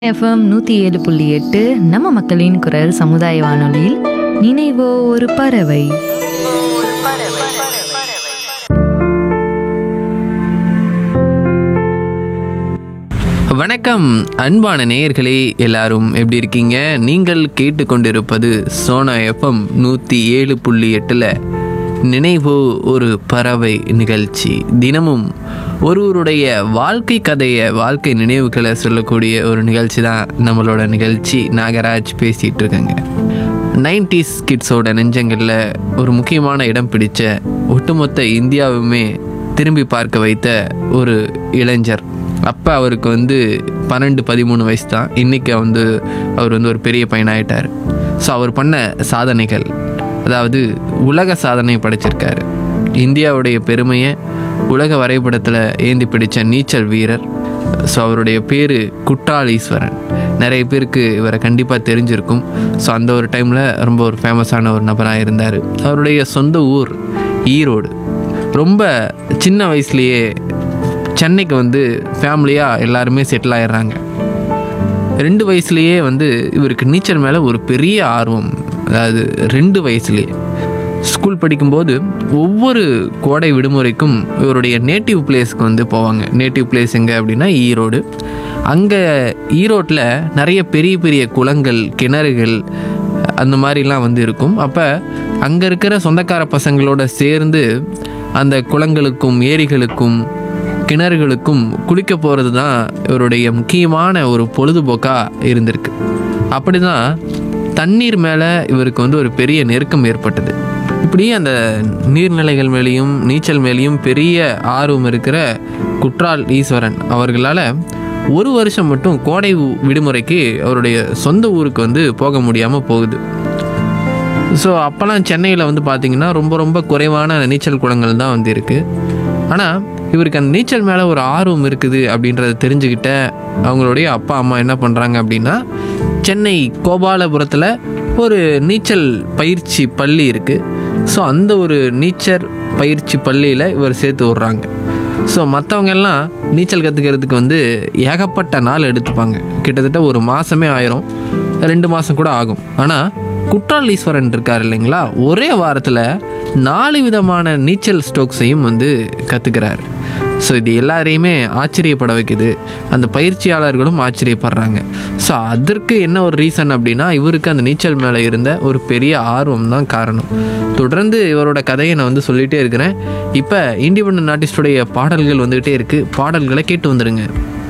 FM நூற்றி ஏழு புள்ளி எட்டு நம்ம மக்களின் குரல் சமுதாய வானொலியில் நினைவோ ஒரு பறவை வணக்கம் அன்பான நேயர்களே எல்லாரும் எப்படி இருக்கீங்க நீங்கள் கேட்டுக்கொண்டிருப்பது சோனா எஃப்எம் நூற்றி ஏழு புள்ளி எட்டில் நினைவு ஒரு பறவை நிகழ்ச்சி தினமும் ஒருவருடைய வாழ்க்கை கதையை வாழ்க்கை நினைவுகளை சொல்லக்கூடிய ஒரு நிகழ்ச்சி தான் நம்மளோட நிகழ்ச்சி நாகராஜ் பேசிகிட்டு இருக்கேங்க நைன்டிஸ் கிட்ஸோட நெஞ்சங்களில் ஒரு முக்கியமான இடம் பிடிச்ச ஒட்டுமொத்த இந்தியாவுமே திரும்பி பார்க்க வைத்த ஒரு இளைஞர் அப்போ அவருக்கு வந்து பன்னெண்டு பதிமூணு வயசு தான் இன்றைக்கி வந்து அவர் வந்து ஒரு பெரிய பையனாயிட்டார் ஸோ அவர் பண்ண சாதனைகள் அதாவது உலக சாதனை படைச்சிருக்காரு இந்தியாவுடைய பெருமையை உலக வரைபடத்தில் ஏந்தி பிடிச்ச நீச்சல் வீரர் ஸோ அவருடைய பேர் குட்டாளீஸ்வரன் நிறைய பேருக்கு இவரை கண்டிப்பாக தெரிஞ்சிருக்கும் ஸோ அந்த ஒரு டைமில் ரொம்ப ஒரு ஃபேமஸான ஒரு நபராக இருந்தார் அவருடைய சொந்த ஊர் ஈரோடு ரொம்ப சின்ன வயசுலேயே சென்னைக்கு வந்து ஃபேமிலியாக எல்லாருமே செட்டில் ஆயிடுறாங்க ரெண்டு வயசுலேயே வந்து இவருக்கு நீச்சல் மேலே ஒரு பெரிய ஆர்வம் அதாவது ரெண்டு வயசுலேயே ஸ்கூல் படிக்கும்போது ஒவ்வொரு கோடை விடுமுறைக்கும் இவருடைய நேட்டிவ் பிளேஸ்க்கு வந்து போவாங்க நேட்டிவ் பிளேஸ் எங்கே அப்படின்னா ஈரோடு அங்கே ஈரோட்டில் நிறைய பெரிய பெரிய குளங்கள் கிணறுகள் அந்த மாதிரிலாம் வந்து இருக்கும் அப்போ அங்கே இருக்கிற சொந்தக்கார பசங்களோட சேர்ந்து அந்த குளங்களுக்கும் ஏரிகளுக்கும் கிணறுகளுக்கும் குளிக்க போகிறது தான் இவருடைய முக்கியமான ஒரு பொழுதுபோக்காக இருந்திருக்கு அப்படி தான் தண்ணீர் மேலே இவருக்கு வந்து ஒரு பெரிய நெருக்கம் ஏற்பட்டது இப்படி அந்த நீர்நிலைகள் மேலேயும் நீச்சல் மேலேயும் பெரிய ஆர்வம் இருக்கிற குற்றால் ஈஸ்வரன் அவர்களால் ஒரு வருஷம் மட்டும் கோடை விடுமுறைக்கு அவருடைய சொந்த ஊருக்கு வந்து போக முடியாமல் போகுது ஸோ அப்போல்லாம் சென்னையில் வந்து பார்த்திங்கன்னா ரொம்ப ரொம்ப குறைவான நீச்சல் குளங்கள் தான் வந்து இருக்குது ஆனால் இவருக்கு அந்த நீச்சல் மேலே ஒரு ஆர்வம் இருக்குது அப்படின்றத தெரிஞ்சுக்கிட்ட அவங்களுடைய அப்பா அம்மா என்ன பண்ணுறாங்க அப்படின்னா சென்னை கோபாலபுரத்தில் ஒரு நீச்சல் பயிற்சி பள்ளி இருக்குது ஸோ அந்த ஒரு நீச்சல் பயிற்சி பள்ளியில் இவர் சேர்த்து விட்றாங்க ஸோ மற்றவங்க எல்லாம் நீச்சல் கற்றுக்கிறதுக்கு வந்து ஏகப்பட்ட நாள் எடுத்துப்பாங்க கிட்டத்தட்ட ஒரு மாதமே ஆயிரும் ரெண்டு மாதம் கூட ஆகும் ஆனால் குற்றால் ஈஸ்வரன் இருக்கார் இல்லைங்களா ஒரே வாரத்தில் நாலு விதமான நீச்சல் ஸ்ட்ரோக்ஸையும் வந்து கற்றுக்கிறாரு ஸோ இது எல்லாரையுமே ஆச்சரியப்பட வைக்குது அந்த பயிற்சியாளர்களும் ஆச்சரியப்படுறாங்க ஸோ அதற்கு என்ன ஒரு ரீசன் அப்படின்னா இவருக்கு அந்த நீச்சல் மேலே இருந்த ஒரு பெரிய ஆர்வம் தான் காரணம் தொடர்ந்து இவரோட கதையை நான் வந்து சொல்லிகிட்டே இருக்கிறேன் இப்போ இண்டிபெண்ட் ஆர்டிஸ்டுடைய பாடல்கள் வந்துகிட்டே இருக்குது பாடல்களை கேட்டு வந்துடுங்க